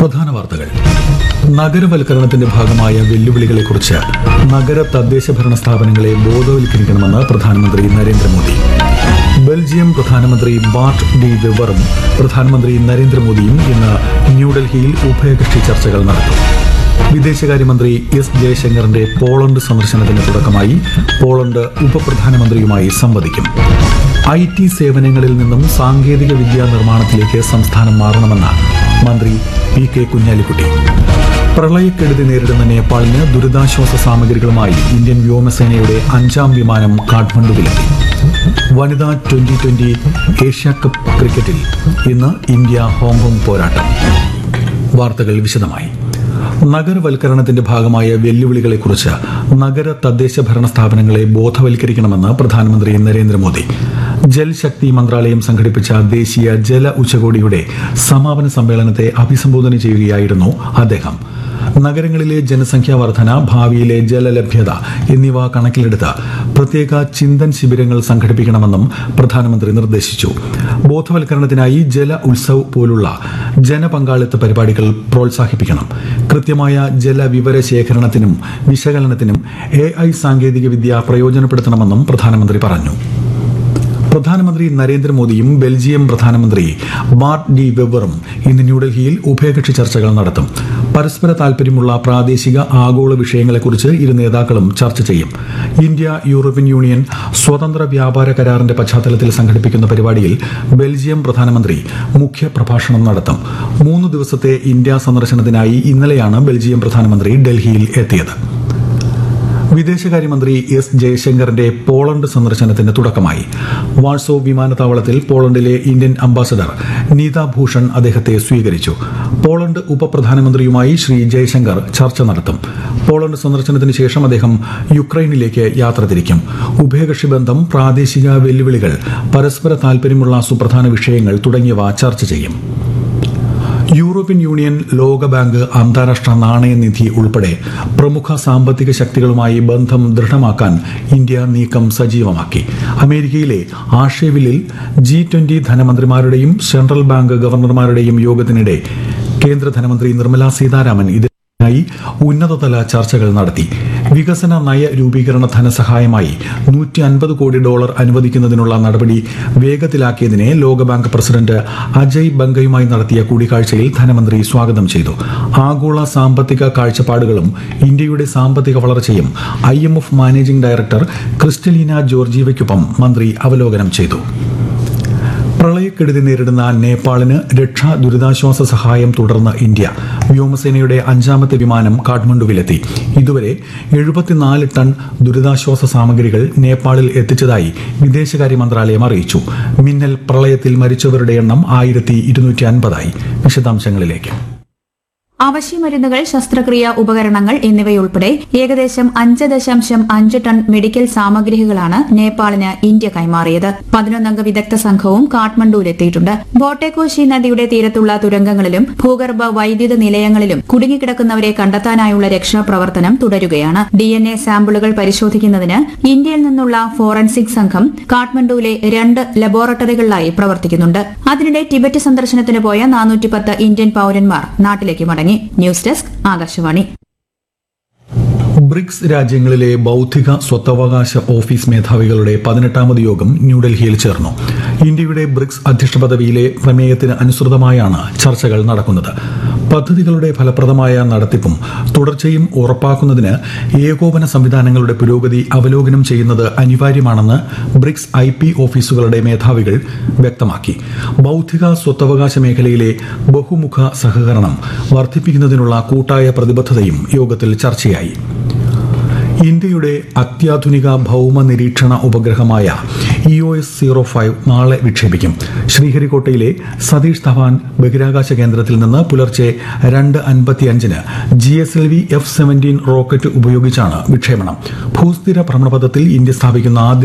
പ്രധാന വാർത്തകൾ നഗരവൽക്കരണത്തിന്റെ ഭാഗമായ വെല്ലുവിളികളെക്കുറിച്ച് നഗര തദ്ദേശ ഭരണ സ്ഥാപനങ്ങളെ ബോധവൽക്കരിക്കണമെന്ന് പ്രധാനമന്ത്രി നരേന്ദ്രമോദി ബെൽജിയം പ്രധാനമന്ത്രി ബാർട്ട് ഡി വെവറും പ്രധാനമന്ത്രി നരേന്ദ്രമോദിയും ഇന്ന് ന്യൂഡൽഹിയിൽ ഉഭയകക്ഷി ചർച്ചകൾ നടത്തും വിദേശകാര്യമന്ത്രി എസ് ജയശങ്കറിന്റെ പോളണ്ട് സന്ദർശനത്തിന് തുടക്കമായി പോളണ്ട് ഉപപ്രധാനമന്ത്രിയുമായി സംവദിക്കും ഐ ടി സേവനങ്ങളിൽ നിന്നും സാങ്കേതിക വിദ്യാ നിർമ്മാണത്തിലേക്ക് സംസ്ഥാനം മാറണമെന്ന് മന്ത്രി പി കെ കുഞ്ഞാലിക്കുട്ടി പ്രളയക്കെടുതി നേരിടുന്ന നേപ്പാളിന് ദുരിതാശ്വാസ സാമഗ്രികളുമായി ഇന്ത്യൻ വ്യോമസേനയുടെ അഞ്ചാം വിമാനം കാഠ്മണ്ഡുവിലെത്തി വനിതാ ട്വന്റി ട്വന്റി ഏഷ്യ കപ്പ് ക്രിക്കറ്റിൽ ഇന്ന് ഇന്ത്യ ഹോങ്കോങ് പോരാട്ടം വാർത്തകൾ വിശദമായി നഗരവൽക്കരണത്തിന്റെ ഭാഗമായ വെല്ലുവിളികളെക്കുറിച്ച് നഗര തദ്ദേശ ഭരണ സ്ഥാപനങ്ങളെ ബോധവൽക്കരിക്കണമെന്ന് പ്രധാനമന്ത്രി നരേന്ദ്രമോദി ജൽശക്തി മന്ത്രാലയം സംഘടിപ്പിച്ച ദേശീയ ജല ഉച്ചകോടിയുടെ സമാപന സമ്മേളനത്തെ അഭിസംബോധന ചെയ്യുകയായിരുന്നു അദ്ദേഹം നഗരങ്ങളിലെ ജനസംഖ്യാ വർധന ഭാവിയിലെ ജലലഭ്യത എന്നിവ കണക്കിലെടുത്ത് പ്രത്യേക ചിന്തൻ ശിബിരങ്ങൾ സംഘടിപ്പിക്കണമെന്നും പ്രധാനമന്ത്രി നിർദ്ദേശിച്ചു ബോധവൽക്കരണത്തിനായി ജല ഉത്സവ് പോലുള്ള ജനപങ്കാളിത്ത പരിപാടികൾ പ്രോത്സാഹിപ്പിക്കണം കൃത്യമായ ജലവിവര ശേഖരണത്തിനും വിശകലനത്തിനും എ ഐ സാങ്കേതികവിദ്യ പ്രയോജനപ്പെടുത്തണമെന്നും പ്രധാനമന്ത്രി പറഞ്ഞു പ്രധാനമന്ത്രി നരേന്ദ്രമോദിയും ബെൽജിയം പ്രധാനമന്ത്രി ബാർട്ട് ഡി വെവറും ഇന്ന് ന്യൂഡൽഹിയിൽ ഉഭയകക്ഷി ചർച്ചകൾ നടത്തും പരസ്പര താൽപര്യമുള്ള പ്രാദേശിക ആഗോള വിഷയങ്ങളെക്കുറിച്ച് ഇരു നേതാക്കളും ചർച്ച ചെയ്യും ഇന്ത്യ യൂറോപ്യൻ യൂണിയൻ സ്വതന്ത്ര വ്യാപാര കരാറിന്റെ പശ്ചാത്തലത്തിൽ സംഘടിപ്പിക്കുന്ന പരിപാടിയിൽ ബെൽജിയം പ്രധാനമന്ത്രി മുഖ്യ പ്രഭാഷണം നടത്തും മൂന്ന് ദിവസത്തെ ഇന്ത്യ സന്ദർശനത്തിനായി ഇന്നലെയാണ് ബെൽജിയം പ്രധാനമന്ത്രി ഡൽഹിയിൽ എത്തിയത് വിദേശകാര്യമന്ത്രി എസ് ജയശങ്കറിന്റെ പോളണ്ട് സന്ദർശനത്തിന് തുടക്കമായി വാൾസോ വിമാനത്താവളത്തിൽ പോളണ്ടിലെ ഇന്ത്യൻ അംബാസഡർ നീത ഭൂഷൺ അദ്ദേഹത്തെ സ്വീകരിച്ചു പോളണ്ട് ഉപപ്രധാനമന്ത്രിയുമായി ശ്രീ ജയശങ്കർ ചർച്ച നടത്തും പോളണ്ട് സന്ദർശനത്തിന് ശേഷം അദ്ദേഹം യുക്രൈനിലേക്ക് യാത്ര തിരിക്കും ഉഭയകക്ഷി ബന്ധം പ്രാദേശിക വെല്ലുവിളികൾ പരസ്പര താൽപര്യമുള്ള സുപ്രധാന വിഷയങ്ങൾ തുടങ്ങിയവ ചർച്ച ചെയ്യും യൂറോപ്യൻ യൂണിയൻ ലോകബാങ്ക് അന്താരാഷ്ട്ര നാണയനിധി ഉൾപ്പെടെ പ്രമുഖ സാമ്പത്തിക ശക്തികളുമായി ബന്ധം ദൃഢമാക്കാൻ ഇന്ത്യ നീക്കം സജീവമാക്കി അമേരിക്കയിലെ ആഷേവിലിൽ ജി ട്വന്റി ധനമന്ത്രിമാരുടെയും സെൻട്രൽ ബാങ്ക് ഗവർണർമാരുടെയും യോഗത്തിനിടെ കേന്ദ്ര ധനമന്ത്രി നിർമ്മല സീതാരാമൻ ഇതിനായി ഉന്നതതല ചർച്ചകൾ നടത്തി വികസന നയ രൂപീകരണ ധനസഹായമായി നൂറ്റി അൻപത് കോടി ഡോളർ അനുവദിക്കുന്നതിനുള്ള നടപടി വേഗത്തിലാക്കിയതിനെ ലോകബാങ്ക് പ്രസിഡന്റ് അജയ് ബംഗയുമായി നടത്തിയ കൂടിക്കാഴ്ചയിൽ ധനമന്ത്രി സ്വാഗതം ചെയ്തു ആഗോള സാമ്പത്തിക കാഴ്ചപ്പാടുകളും ഇന്ത്യയുടെ സാമ്പത്തിക വളർച്ചയും ഐ മാനേജിംഗ് ഡയറക്ടർ ക്രിസ്റ്റലീന ജോർജീവയ്ക്കൊപ്പം മന്ത്രി അവലോകനം ചെയ്തു പ്രളയക്കെടുതി നേരിടുന്ന നേപ്പാളിന് രക്ഷാ ദുരിതാശ്വാസ സഹായം തുടർന്ന് ഇന്ത്യ വ്യോമസേനയുടെ അഞ്ചാമത്തെ വിമാനം കാഠ്മണ്ഡുവിലെത്തി ഇതുവരെ എഴുപത്തിനാല് ടൺ ദുരിതാശ്വാസ സാമഗ്രികൾ നേപ്പാളിൽ എത്തിച്ചതായി വിദേശകാര്യ മന്ത്രാലയം അറിയിച്ചു മിന്നൽ പ്രളയത്തിൽ മരിച്ചവരുടെ എണ്ണം ആയിരത്തി ഇരുന്നൂറ്റി അൻപതായി വിശദാംശങ്ങളിലേക്ക് അവശ്യമരുന്നുകൾ ശസ്ത്രക്രിയ ഉപകരണങ്ങൾ എന്നിവയുൾപ്പെടെ ഏകദേശം അഞ്ച് ദശാംശം അഞ്ച് ടൺ മെഡിക്കൽ സാമഗ്രികളാണ് നേപ്പാളിന് ഇന്ത്യ കൈമാറിയത് പതിനൊന്നംഗ വിദഗ്ധ സംഘവും കാഠ്മണ്ഡുവിലെത്തിയിട്ടുണ്ട് ബോട്ടേകോശി നദിയുടെ തീരത്തുള്ള തുരങ്കങ്ങളിലും ഭൂഗർഭ വൈദ്യുത നിലയങ്ങളിലും കുടുങ്ങിക്കിടക്കുന്നവരെ കണ്ടെത്താനായുള്ള രക്ഷാപ്രവർത്തനം തുടരുകയാണ് ഡി എൻ എ സാമ്പിളുകൾ പരിശോധിക്കുന്നതിന് ഇന്ത്യയിൽ നിന്നുള്ള ഫോറൻസിക് സംഘം കാഠ്മണ്ഡുവിലെ രണ്ട് ലബോറട്ടറികളിലായി പ്രവർത്തിക്കുന്നുണ്ട് അതിനിടെ ടിബറ്റ് സന്ദർശനത്തിന് പോയ നാനൂറ്റിപ്പത്ത് ഇന്ത്യൻ പൌരന്മാർ നാട്ടിലേക്ക് മടങ്ങി ന്യൂസ് ഡെസ്ക് ആകാശവാണി ബ്രിക്സ് രാജ്യങ്ങളിലെ ബൌദ്ധിക സ്വത്തവകാശ ഓഫീസ് മേധാവികളുടെ പതിനെട്ടാമത് യോഗം ന്യൂഡൽഹിയിൽ ചേർന്നു ഇന്ത്യയുടെ ബ്രിക്സ് അധ്യക്ഷ പദവിയിലെ പ്രമേയത്തിന് അനുസൃതമായാണ് ചർച്ചകൾ നടക്കുന്നത് പദ്ധതികളുടെ ഫലപ്രദമായ നടത്തിപ്പും തുടർച്ചയും ഉറപ്പാക്കുന്നതിന് ഏകോപന സംവിധാനങ്ങളുടെ പുരോഗതി അവലോകനം ചെയ്യുന്നത് അനിവാര്യമാണെന്ന് ബ്രിക്സ് ഐ പി ഓഫീസുകളുടെ മേധാവികൾ വ്യക്തമാക്കി ബൌദ്ധിക സ്വത്തവകാശ മേഖലയിലെ ബഹുമുഖ സഹകരണം വർദ്ധിപ്പിക്കുന്നതിനുള്ള കൂട്ടായ പ്രതിബദ്ധതയും യോഗത്തിൽ ചർച്ചയായി ഇന്ത്യയുടെ അത്യാധുനിക ഭൗമ നിരീക്ഷണ ഉപഗ്രഹമായ E O S zero five നാളെ വിക്ഷേപിക്കും ശ്രീഹരിക്കോട്ടയിലെ സതീഷ് ധവാൻ ബഹിരാകാശ കേന്ദ്രത്തിൽ നിന്ന് പുലർച്ചെ രണ്ട് അൻപത്തിയഞ്ചിന് G S L V F seventeen rocket ഉപയോഗിച്ചാണ് വിക്ഷേപണം ഭൂസ്ഥിര ഭ്രമണപഥത്തിൽ ഇന്ത്യ സ്ഥാപിക്കുന്ന ആദ്യ